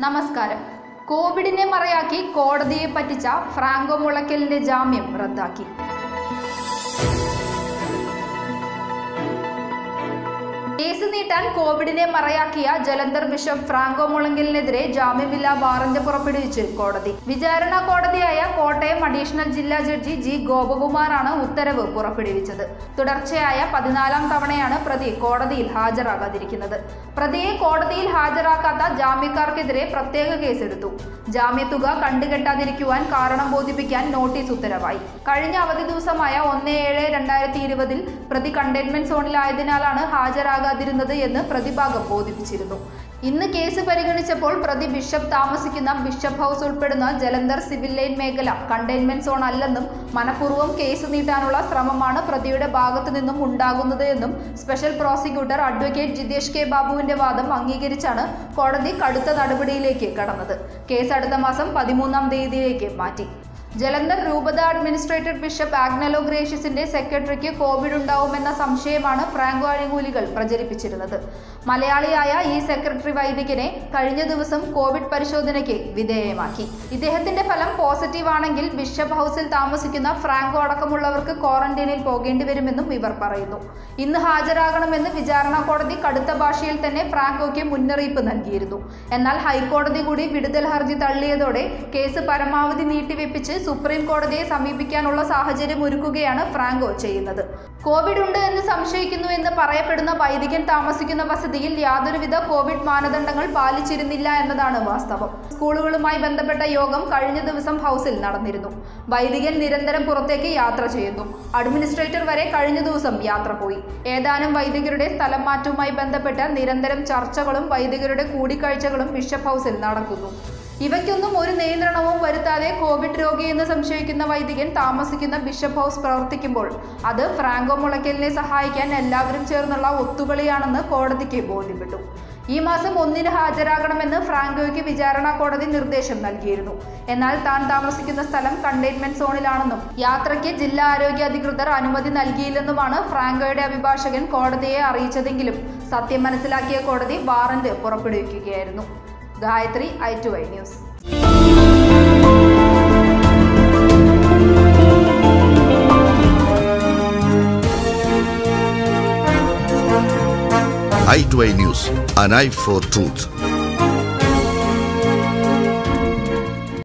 നമസ്കാരം കോവിഡിനെ മറയാക്കി കോടതിയെ പറ്റിച്ച ഫ്രാങ്കോ മുളയ്ക്കലിന്റെ ജാമ്യം റദ്ദാക്കി കേസ് നീട്ടാൻ കോവിഡിനെ മറയാക്കിയ ജലന്ധർ ബിഷപ്പ് ഫ്രാങ്കോ മുളങ്കലിനെതിരെ ജാമ്യമില്ലാ വാറന്റ് പുറപ്പെടുവിച്ച് കോടതി വിചാരണ കോടതിയായ കോട്ടയം അഡീഷണൽ ജില്ലാ ജഡ്ജി ജി ഗോപകുമാറാണ് ഉത്തരവ് പുറപ്പെടുവിച്ചത് തുടർച്ചയായ പതിനാലാം തവണയാണ് പ്രതി കോടതിയിൽ ഹാജരാകാതിരിക്കുന്നത് പ്രതിയെ കോടതിയിൽ ഹാജരാക്കാത്ത ജാമ്യക്കാർക്കെതിരെ പ്രത്യേക കേസെടുത്തു ജാമ്യത്തുക കണ്ടുകെട്ടാതിരിക്കുവാൻ കാരണം ബോധിപ്പിക്കാൻ നോട്ടീസ് ഉത്തരവായി കഴിഞ്ഞ അവധി ദിവസമായ ഒന്ന് ഏഴ് രണ്ടായിരത്തി ഇരുപതിൽ പ്രതി കണ്ടെയ്ൻമെന്റ് സോണിലായതിനാലാണ് ഹാജരാകാതിരുന്നത് എന്ന് പ്രതിഭാഗം ബോധിപ്പിച്ചിരുന്നു ഇന്ന് കേസ് പരിഗണിച്ചപ്പോൾ പ്രതി ബിഷപ്പ് താമസിക്കുന്ന ബിഷപ്പ് ഹൗസ് ഉൾപ്പെടുന്ന ജലന്ധർ സിവിൽ ലൈൻ മേഖല കണ്ടെയ്ൻമെന്റ് സോൺ അല്ലെന്നും മനഃപൂർവ്വം കേസ് നീട്ടാനുള്ള ശ്രമമാണ് പ്രതിയുടെ ഭാഗത്തു നിന്നും ഉണ്ടാകുന്നത് എന്നും special prosecutor advocate Jithesh K ബാബുവിന്റെ വാദം അംഗീകരിച്ചാണ് കോടതി കടുത്ത നടപടിയിലേക്ക് കടന്നത് കേസ് അടുത്ത മാസം പതിമൂന്നാം തീയതിയിലേക്ക് മാറ്റി ജലന്ധർ രൂപത അഡ്മിനിസ്ട്രേറ്റഡ് ബിഷപ്പ് ആഗ്നലോ ഗ്രേഷ്യസിന്റെ സെക്രട്ടറിക്ക് കോവിഡ് ഉണ്ടാവുമെന്ന സംശയമാണ് ഫ്രാങ്കോ അഴിമൂലികൾ പ്രചരിപ്പിച്ചിരുന്നത് മലയാളിയായ ഈ സെക്രട്ടറി വൈദികനെ കഴിഞ്ഞ ദിവസം കോവിഡ് പരിശോധനയ്ക്ക് വിധേയമാക്കി ഇദ്ദേഹത്തിന്റെ ഫലം പോസിറ്റീവ് ആണെങ്കിൽ ബിഷപ്പ് ഹൗസിൽ താമസിക്കുന്ന ഫ്രാങ്കോ അടക്കമുള്ളവർക്ക് ക്വാറന്റൈനിൽ പോകേണ്ടി വരുമെന്നും ഇവർ പറയുന്നു ഇന്ന് ഹാജരാകണമെന്ന് വിചാരണ കോടതി കടുത്ത ഭാഷയിൽ തന്നെ ഫ്രാങ്കോയ്ക്ക് മുന്നറിയിപ്പ് നൽകിയിരുന്നു എന്നാൽ ഹൈക്കോടതി കൂടി വിടുതൽ ഹർജി തള്ളിയതോടെ കേസ് പരമാവധി നീട്ടിവെപ്പിച്ച് സുപ്രീം കോടതിയെ സമീപിക്കാനുള്ള സാഹചര്യം ഒരുക്കുകയാണ് ഫ്രാങ്കോ ചെയ്യുന്നത് കോവിഡ് ഉണ്ട് എന്ന് സംശയിക്കുന്നു എന്ന് പറയപ്പെടുന്ന വൈദികൻ താമസിക്കുന്ന വസതിയിൽ യാതൊരുവിധ കോവിഡ് മാനദണ്ഡങ്ങൾ പാലിച്ചിരുന്നില്ല എന്നതാണ് വാസ്തവം സ്കൂളുകളുമായി ബന്ധപ്പെട്ട യോഗം കഴിഞ്ഞ ദിവസം ഹൗസിൽ നടന്നിരുന്നു വൈദികൻ നിരന്തരം പുറത്തേക്ക് യാത്ര ചെയ്യുന്നു അഡ്മിനിസ്ട്രേറ്റർ വരെ കഴിഞ്ഞ ദിവസം യാത്ര പോയി ഏതാനും വൈദികരുടെ സ്ഥലം മാറ്റവുമായി ബന്ധപ്പെട്ട നിരന്തരം ചർച്ചകളും വൈദികരുടെ കൂടിക്കാഴ്ചകളും ബിഷപ്പ് ഹൗസിൽ നടക്കുന്നു ഇവയ്ക്കൊന്നും ഒരു നിയന്ത്രണവും വരുത്താതെ കോവിഡ് രോഗിയെന്ന് സംശയിക്കുന്ന വൈദികൻ താമസിക്കുന്ന ബിഷപ്പ് ഹൗസ് പ്രവർത്തിക്കുമ്പോൾ അത് ഫ്രാങ്കോ മുളയ്ക്കലിനെ സഹായിക്കാൻ എല്ലാവരും ചേർന്നുള്ള ഒത്തുകളിയാണെന്ന് കോടതിക്ക് ബോധ്യപ്പെട്ടു ഈ മാസം ഒന്നിന് ഹാജരാകണമെന്ന് ഫ്രാങ്കോയ്ക്ക് വിചാരണ കോടതി നിർദ്ദേശം നൽകിയിരുന്നു എന്നാൽ താൻ താമസിക്കുന്ന സ്ഥലം കണ്ടെയ്ൻമെന്റ് സോണിലാണെന്നും യാത്രയ്ക്ക് ജില്ലാ ആരോഗ്യ അധികൃതർ അനുമതി നൽകിയില്ലെന്നുമാണ് ഫ്രാങ്കോയുടെ അഭിഭാഷകൻ കോടതിയെ അറിയിച്ചതെങ്കിലും സത്യം മനസ്സിലാക്കിയ കോടതി വാറന്റ് പുറപ്പെടുവിക്കുകയായിരുന്നു Gayathri I two I News i2i News, an eye for truth.